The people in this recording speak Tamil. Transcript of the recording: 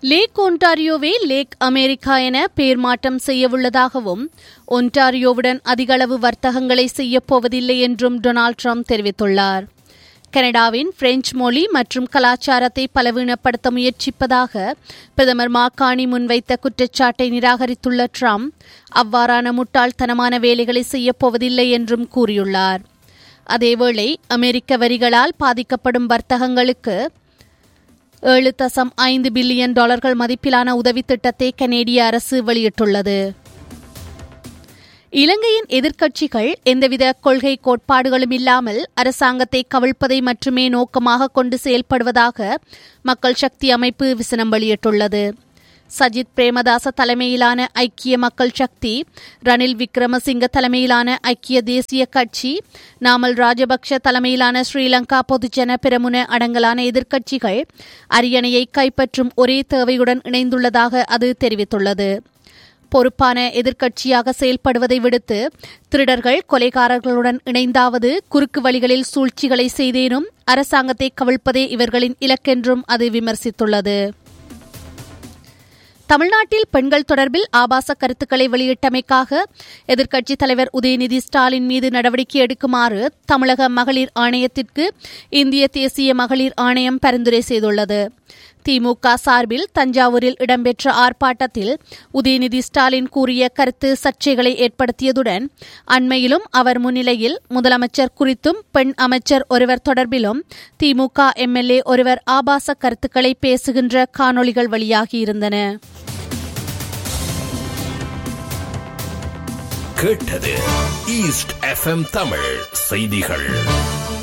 லேக் ஒன்டாரியோவே லேக் அமெரிக்கா என பெயர் மாற்றம் செய்யவுள்ளதாகவும் ஒன்டாரியோவுடன் அதிகளவு வர்த்தகங்களை செய்யப்போவதில்லை என்றும் டொனால்ட் ட்ரம்ப் தெரிவித்துள்ளார் கனடாவின் பிரெஞ்சு மொழி மற்றும் கலாச்சாரத்தை பலவீனப்படுத்த முயற்சிப்பதாக பிரதமர் மாக்காணி முன்வைத்த குற்றச்சாட்டை நிராகரித்துள்ள ட்ரம்ப் அவ்வாறான முட்டாள்தனமான வேலைகளை செய்யப்போவதில்லை என்றும் கூறியுள்ளார் அதேவேளை அமெரிக்க வரிகளால் பாதிக்கப்படும் வர்த்தகங்களுக்கு ஏழு தசம் ஐந்து பில்லியன் டாலர்கள் மதிப்பிலான உதவித் திட்டத்தை கனேடிய அரசு வெளியிட்டுள்ளது இலங்கையின் எதிர்க்கட்சிகள் எந்தவித கொள்கை கோட்பாடுகளும் இல்லாமல் அரசாங்கத்தை கவிழ்ப்பதை மட்டுமே நோக்கமாக கொண்டு செயல்படுவதாக மக்கள் சக்தி அமைப்பு விசனம் வெளியிட்டுள்ளது சஜித் பிரேமதாச தலைமையிலான ஐக்கிய மக்கள் சக்தி ரணில் விக்ரமசிங்க தலைமையிலான ஐக்கிய தேசிய கட்சி நாமல் ராஜபக்ஷ தலைமையிலான ஸ்ரீலங்கா பொதுஜன பிரமுன அடங்கலான எதிர்க்கட்சிகள் அரியணையை கைப்பற்றும் ஒரே தேவையுடன் இணைந்துள்ளதாக அது தெரிவித்துள்ளது பொறுப்பான எதிர்க்கட்சியாக செயல்படுவதை விடுத்து திருடர்கள் கொலைகாரர்களுடன் இணைந்தாவது குறுக்கு வழிகளில் சூழ்ச்சிகளை செய்தேனும் அரசாங்கத்தை கவிழ்ப்பதே இவர்களின் இலக்கென்றும் அது விமர்சித்துள்ளது தமிழ்நாட்டில் பெண்கள் தொடர்பில் ஆபாச கருத்துக்களை வெளியிட்டமைக்காக எதிர்க்கட்சித் தலைவர் உதயநிதி ஸ்டாலின் மீது நடவடிக்கை எடுக்குமாறு தமிழக மகளிர் ஆணையத்திற்கு இந்திய தேசிய மகளிர் ஆணையம் பரிந்துரை செய்துள்ளது திமுக சார்பில் தஞ்சாவூரில் இடம்பெற்ற ஆர்ப்பாட்டத்தில் உதயநிதி ஸ்டாலின் கூறிய கருத்து சர்ச்சைகளை ஏற்படுத்தியதுடன் அண்மையிலும் அவர் முன்னிலையில் முதலமைச்சர் குறித்தும் பெண் அமைச்சர் ஒருவர் தொடர்பிலும் திமுக எம்எல்ஏ ஒருவர் ஆபாச கருத்துக்களை பேசுகின்ற காணொளிகள் வெளியாகியிருந்தன கேட்டது ஈஸ்ட் எஃப்எம் தமிழ் செய்திகள்